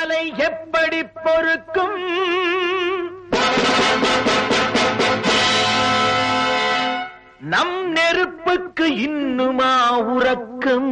எரிமலை எப்படி பொறுக்கும் நம் நெருப்புக்கு இன்னுமா உறக்கம்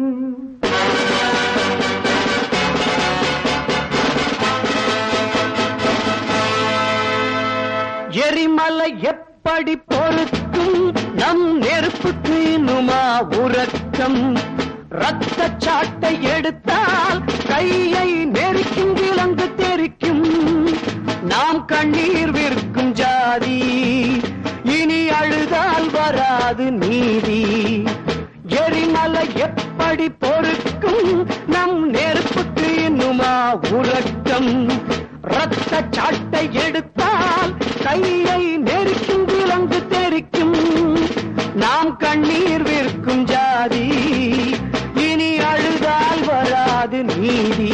எரிமலை எப்படி பொறுக்கும் நம் நெருப்புக்கு இன்னுமா உறக்கம் ரத்த சாட்டை எடுத்தால் கையை நெருக்கும் விலங்கு தெரிக்கும் நாம் கண்ணீர் விற்கும் ஜாதி இனி அழுதால் வராது நீதி எரிமலை எப்படி பொறுக்கும் நம் நெருப்புக்கு இன்னுமா உறக்கம் ரத்த சாட்டை எடுத்தால் கையை நெருக்கும் விலங்கு தெரிக்கும் நாம் கண்ணீர் விற்கும் ஜாதி இனி அழுதால் வராது நீதி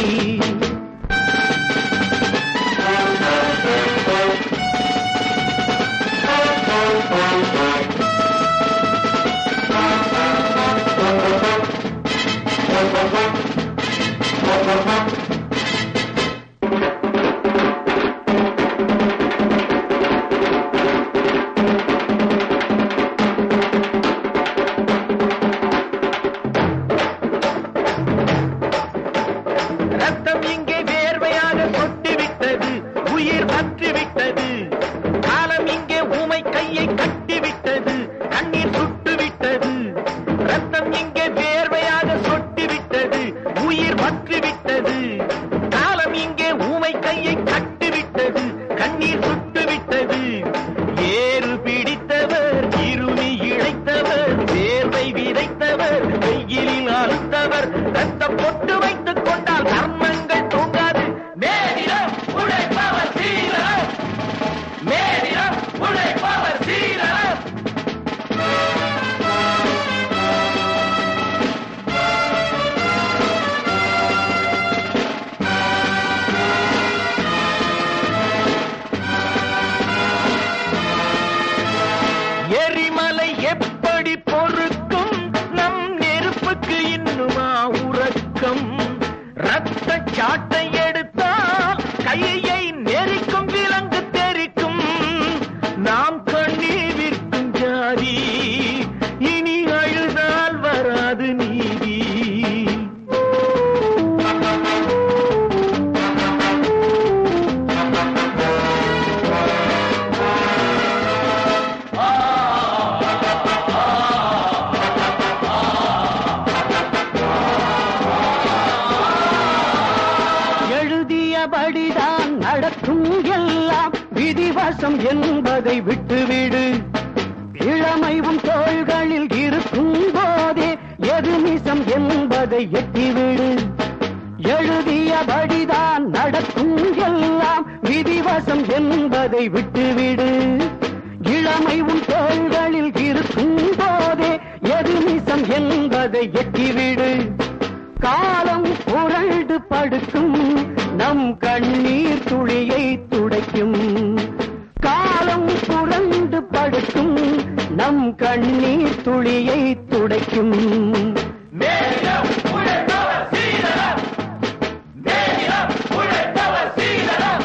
ரத்தம் இங்கே வேர்வையாக சொட்டு விட்டது உயிர் பற்றி விட்டது காலம் இங்கே ஊமை கையை கட்டி விட்டது கண்ணீர் சுட்டு விட்டது ரத்தம் இங்கே வேர்வையாக சொட்டு விட்டது உயிர் பற்றி விட்டது காலம் இங்கே ஊமை கையை கட்டி விட்டது கண்ணீர் சுட்டு விட்டது ஏறு பிடித்தவர் இருமி இழைத்தவர் வேர்வை விதைத்தவர் வெயிலில் அழுத்தவர் ரத்த பொட்டு வைத்துக் கொண்டால் கர்மங்கள் தூங்காது மேலிடம் உழைப்பவர் சீரரம் மேலிடம் உழைப்பவர் சீரரம் எரிமலை எப்படி பொறுக்கும் நம் நெருப்புக்கு இன்னுமா உறக்கம் ரத்த சாட்டை எடுத்தால் கையை நெரிக்கும் விலங்கு தெரிக்கும் நாம் கண்ணீர் விற்கும் ஜாதி இனி அழுதால் வராது நீதி எழுதியபடிதான் நடக்கும் எல்லாம் விதிவசம் என்பதை விட்டுவிடு இளமைவும் தோள்களில் இருக்கும் போதே எது நிசம் என்பதை எட்டிவிடு எழுதியபடிதான் நடக்கும் எல்லாம் விதிவசம் என்பதை விட்டுவிடு இளமை உன் தோள்களில் இருக்கும் போதே எது நிசம் என்பதை எட்டிவிடு காலம் புரண்டு படுக்கும் நம் கண்ணீர் துளியை துடைக்கும் காலம் புரண்டு படுக்கும் நம் கண்ணீர் துளியை துடைக்கும் மேலிடம் உழைப்பவர் சீரரம் மேலிடம் உழைப்பவர் சீரரம்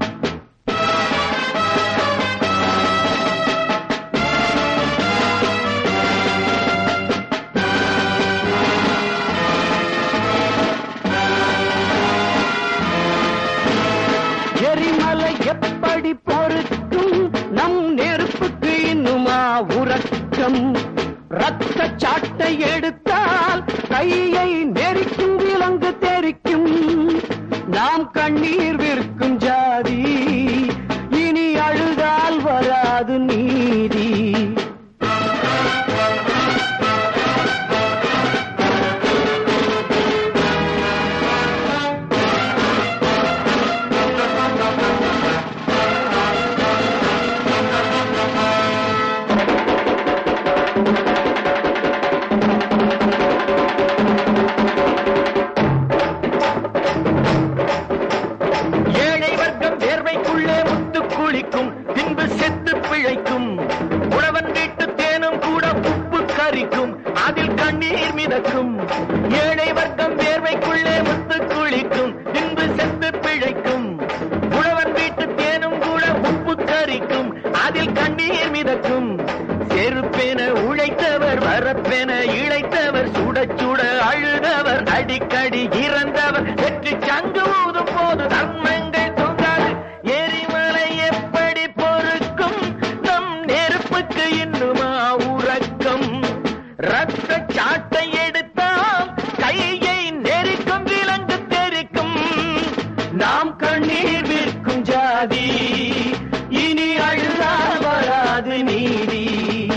எரிமலை எப்படி பொறுக்கும் நம் நெருப்புக்கு இன்னுமா உறக்கம் ரத்த சாட்டை எடுத்தால் கையை நெரிக்கும் விலங்கு தெரிக்கும் நாம் கண்ணீர் விற்கும் ஜாதி இனி அழுதால் வராது நீதி ஏழை வர்க்கம் வேர்வைக்குள்ளே வாழ்ந்து பிழைக்கும் உழவன் வீட்டு தேனும் கூட உப்பு கரிக்கும் அதில் கண்ணீர் மிதக்கும் செருப்பென உழைத்தவர் வரப்பென இழைத்தவர் சுட சுட அழுதவர் அடிக்கடி இறந்தவர் வெற்றி சங்கு ஊதும் போது தர்மங்கள் தொங்காது எரிமலை எப்படி பொறுக்கும் நம் நெருப்புக்கு இன்னுமா உறக்கம் ரத்த சாட்டை எடுத்தால் கையை நெரிக்கும் விலங்கு தெரிக்கும் நாம் கண்ணீர் விற்கும் ஜாதி இனி அழுதால் வராது நீதி